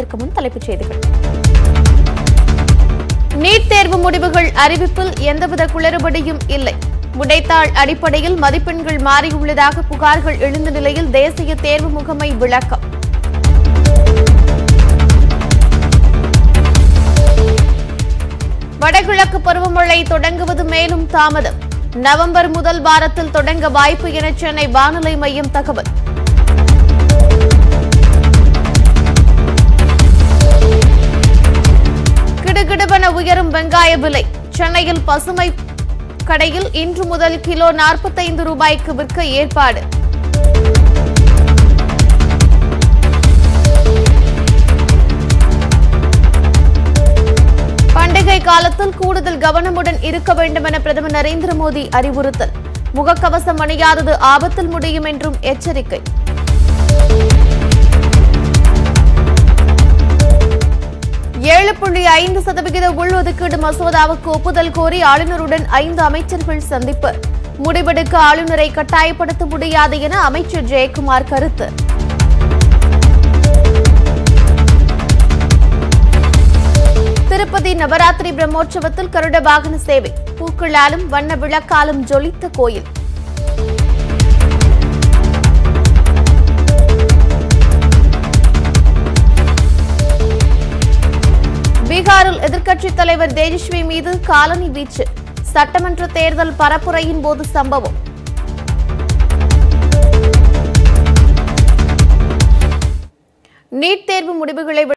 பார்ப்பதற்கு முன் தலைப்புச் செய்திகள் நீட் தேர்வு முடிவுகள் அறிவிப்பில் எந்தவித குளறுபடியும் இல்லை விடைத்தாள் அடிப்படையில் மதிப்பெண்கள் மாறியுள்ளதாக புகார்கள் எழுந்த நிலையில் தேசிய தேர்வு முகமை விளக்கம் வடகிழக்கு பருவமழை தொடங்குவது மேலும் தாமதம் நவம்பர் முதல் வாரத்தில் தொடங்க வாய்ப்பு என சென்னை வானிலை மையம் தகவல் கிடுகிடுவென உயரும் வெங்காய விலை சென்னையில் பசுமை கடையில் இன்று முதல் கிலோ நாற்பத்தைந்து ரூபாய்க்கு விற்க ஏற்பாடு பண்டிகை காலத்தில் கூடுதல் கவனமுடன் இருக்க வேண்டும் என பிரதமர் நரேந்திர மோடி அறிவுறுத்தல் முகக்கவசம் அணியாதது ஆபத்தில் முடியும் என்றும் எச்சரிக்கை ஏழு புள்ளி ஐந்து சதவிகித உள்ஒதுக்கீடு மசோதாவுக்கு ஒப்புதல் கோரி ஆளுநருடன் ஐந்து அமைச்சர்கள் சந்திப்பு முடிவெடுக்க ஆளுநரை கட்டாயப்படுத்த முடியாது என அமைச்சர் ஜெயக்குமார் கருத்து திருப்பதி நவராத்திரி பிரம்மோற்சவத்தில் கருட வாகன சேவை பூக்களாலும் வண்ண விளக்காலும் ஜொலித்த கோயில் பீகாரில் எதிர்க்கட்சித் தலைவர் தேஜஸ்வி மீது காலனி வீச்சு சட்டமன்ற தேர்தல் பரப்புரையின் போது சம்பவம் நீட் தேர்வு முடிவுகளை